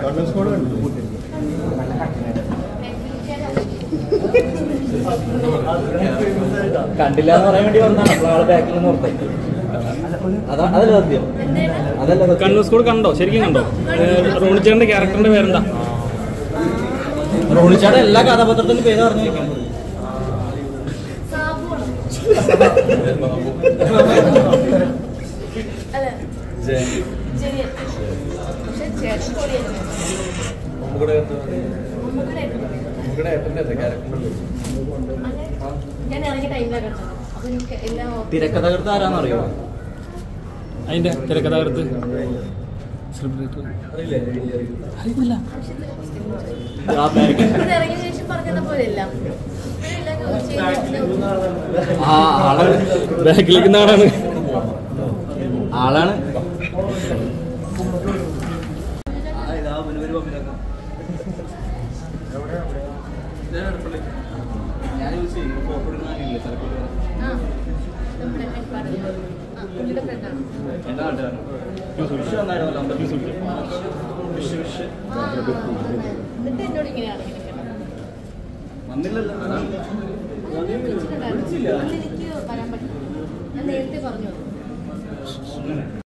കണ്ടില്ല എന്ന് പറയാൻ വേണ്ടി വന്നാണ് അപ്പോൾ ആള് ബാക്കിൽ നിന്ന് ഓർത്തേ അതാ അതല്ല സത്യം അതല്ല സത്യം കണ്ണൂർ സ്കൂൾ കണ്ടോ ശരിക്കും കണ്ടോ റോണിച്ചേട്ടന്റെ ക്യാരക്ടറിന്റെ പേരെന്താ റോണിച്ചാടെ എല്ലാ കഥാപാത്രത്തിനും പേര് പറഞ്ഞു വെക്കാം അല്ല ശരി പക്ഷെ ചേട്ടൻ പൊളിയായിരുന്നു അങ്ങനെ ഞാൻ ഇറങ്ങിയ ടൈമിലാണ് കണ്ടത് അപ്പൊ എനിക്ക് എല്ലാം ഓർമ്മ- തിരക്കഥകൃത്ത് ആരാന്നറിയോ അതിന്റെ തിരക്കഥാകൃത്ത് അറിയില്ല ആ ബാക്ക് ഇത് ഇറങ്ങിയ ശേഷം പറഞ്ഞത് പോലെയല്ല ഇപ്പോഴെല്ലാം ചോദിച്ചു കഴിഞ്ഞാൽ ആ ആളാണ് ബാക്കിലേക്ക് നാടാണ് ആളാണ് ഞാൻ യൂസ് ചെയ്യും ഫോട്ടോ എടുക്കുന്ന ചിലപ്പോൾ ആ നമ്മുടെ ഫ്രണ്ടാണ് ആ പുള്ളിയുടെ ഫ്രണ്ടാണ് എന്റെ നാട്ടുകാരൻ വിഷു വന്നായിരുന്നല്ലോ അമ്പലത്തിൽ വിഷു വിഷു ആ എന്നിട്ട് എന്നോട് ഇങ്ങനെയാണ് ഇങ്ങനെ കേട്ടത് വന്നില്ലല്ലോ അതാണ് അന്ന് വിളിച്ചിട്ടുണ്ടായിരുന്നു. അന്ന് എനിക്ക് വരാൻ പറ്റില്ല ഞാൻ നേരത്തെ പറഞ്ഞു അങ്ങനെ